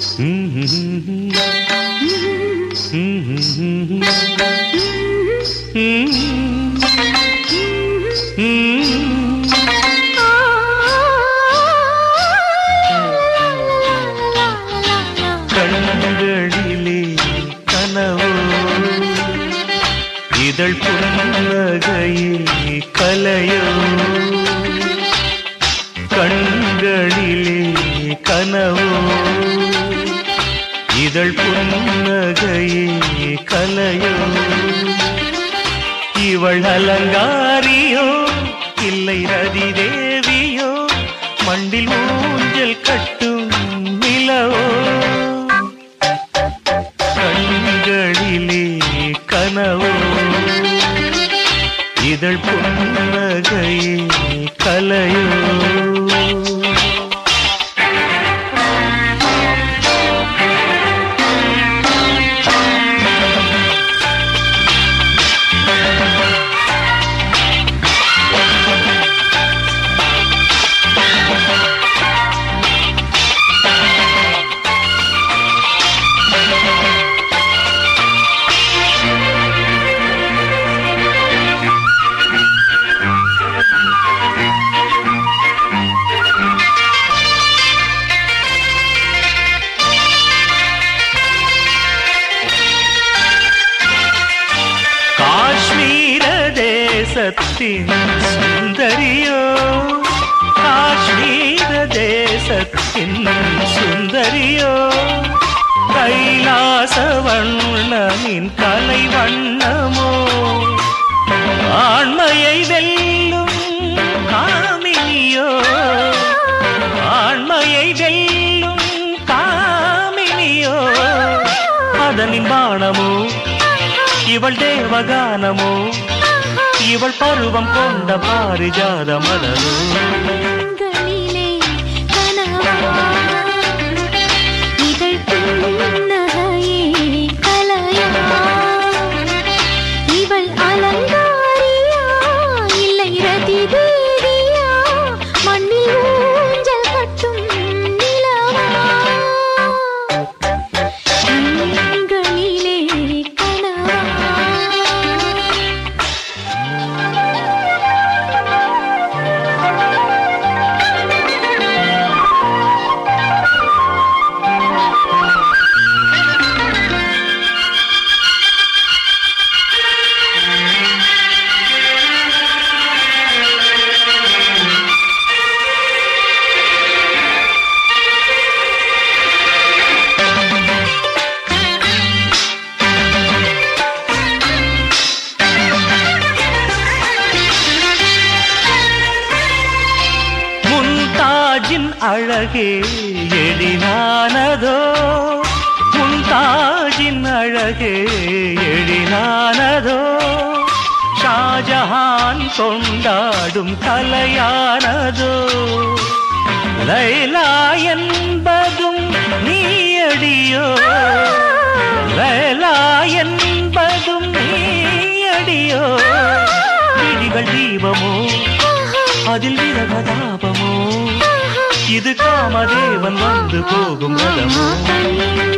கண்களிலே கனவோ இதழ் புன்னகையே கலையோ கண்களிலே கனவோ இதழ் புன்னகையே கலையோ இவள் அலங்காரியோ இல்லை ரதி தேவியோ மண்டில் ஊஞ்சல் கட்டும் நிலவோ கண்களிலே கனவோ இதழ் புன்னகையே கலையோ காஷ்மீர தேசத்தின் சுந்தரியோ காஷ்மீர தேசத்தின் சுந்தரியோ கைலாச வண்ணமின் கலை வண்ணமோ ஆண்மையை வெல்லும் காமினியோ ஆண்மையை வெல்லும் காமினியோ அதனின் பாணமோ இவள் தேவகானமோ இவள் பருவம் கொண்ட பாரிஜாத மலரோ கண்களிலே கனவா இதழ் புன்னகையே கலையா இவள் அலங்காரியா இல்லை ரதி தேவியா மண்ணில் ஊஞ்சல் கட்டும் நிலவா கண்களிலே கனவா முன்தாஜின் அழகே எழினானதோ முன்தாஜின் அழகே எழினானதோ ஷாஜஹான் கொண்டாடும் கலையானதோ லைலா என்பதும் நீயடியோ லைலா என்பதும் நீயடியோ விழிகள் தீபமோ அதில் விரகதாபமோ இது காமதேவன் வந்து போகும் ரதமோ கண்களிலே